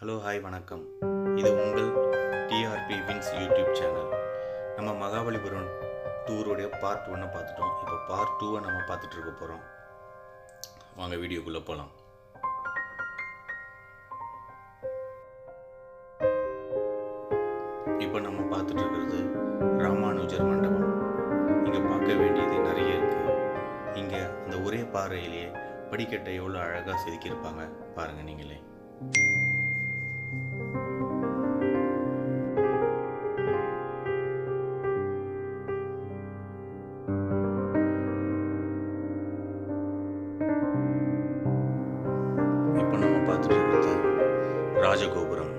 hello hi வணக்கம் இது உங்கள் டிஆர்பி வின்ஸ் யூடியூப் சேனல் நம்ம மகாபலிபுரம் டூருடைய பார்ட் ஒன்னை பார்த்துட்டோம் இப்போ பார்ட் டூவை நம்ம பார்த்துட்டு இருக்க போகிறோம் வாங்க வீடியோக்குள்ளே போகலாம் இப்போ நம்ம பார்த்துட்டு இருக்கிறது ராமானுஜர் மண்டபம் இங்கே பார்க்க வேண்டியது நிறைய இருக்குது இங்கே அந்த ஒரே பாறையிலேயே படிக்கட்டை எவ்வளோ அழகாக செதுக்கியிருப்பாங்க பாருங்கள் நீங்களே இப்போ நம்ம பார்த்துட்டு இருக்கிறது ராஜகோபுரம்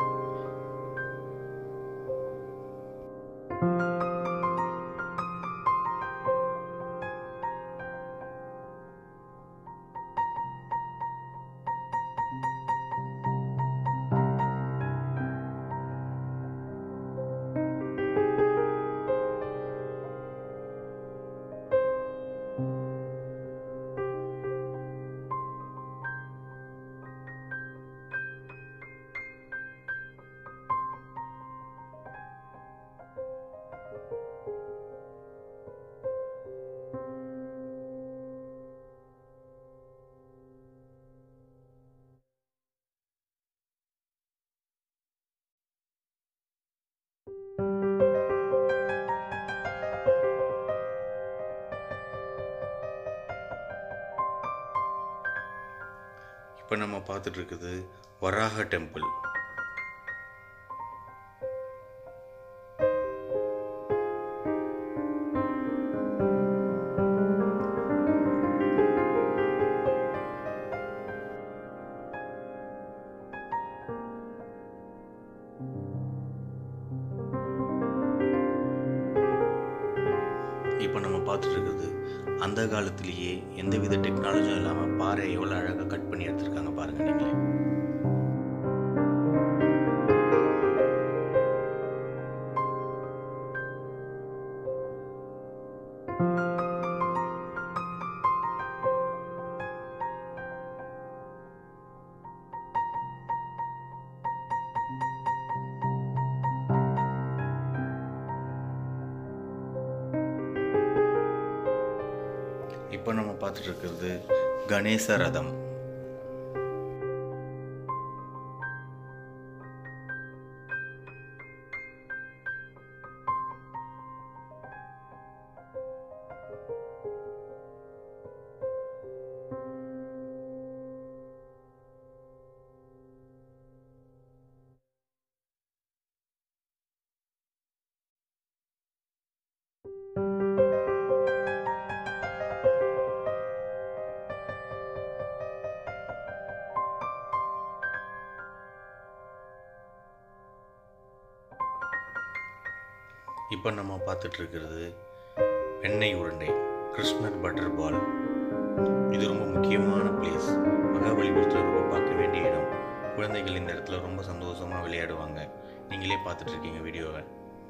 இப்போ நம்ம பார்த்துட்டு இருக்குது வராக டெம்பிள் இப்போ நம்ம பார்த்துட்டு இருக்குது அந்த காலத்திலேயே எந்தவித டெக்னாலஜியும் இல்லாமல் பாறை எவ்வளோ அழகாக கட் பண்ணி எடுத்திருக்காங்க பாருங்க நீங்களே இப்போ நம்ம பார்த்துட்டு இருக்கிறது கணேச ரதம் இப்போ நம்ம பார்த்துட்டு இருக்கிறது வெண்ணெய் உருண்டை கிருஷ்ணர் பட்டர் பால் இது ரொம்ப முக்கியமான பிளேஸ் மகாபலிபுரத்தில் ரொம்ப பார்க்க வேண்டிய இடம் குழந்தைகள் இந்த இடத்துல ரொம்ப சந்தோஷமாக விளையாடுவாங்க நீங்களே பார்த்துட்டு இருக்கீங்க வீடியோவை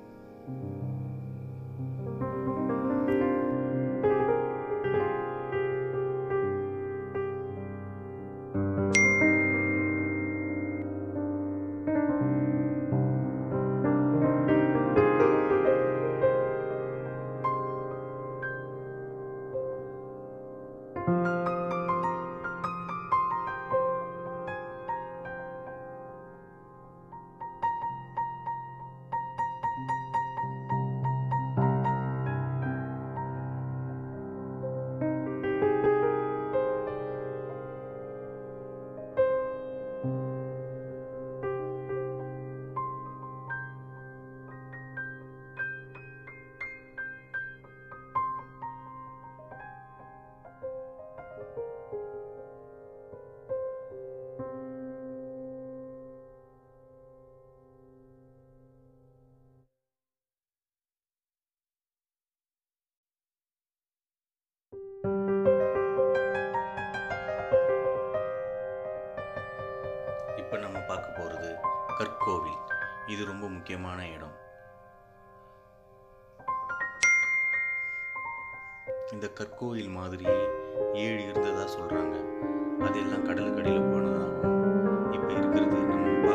இப்போ நம்ம பார்க்க போகிறது கற்கோவில் இது ரொம்ப முக்கியமான இடம் இந்த கற்கோயில் மாதிரியே ஏழு இருந்ததா சொல்கிறாங்க அதெல்லாம் கடலுக்கடியில் போனதாகவும் இப்போ இருக்கிறது நம்ம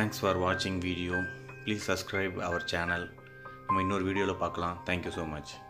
தேங்க்ஸ் ஃபார் வாட்சிங் வீடியோ ப்ளீஸ் சப்ஸ்கிரைப் அவர் சேனல் நம்ம இன்னொரு வீடியோவில் பார்க்கலாம் தேங்க்யூ ஸோ மச்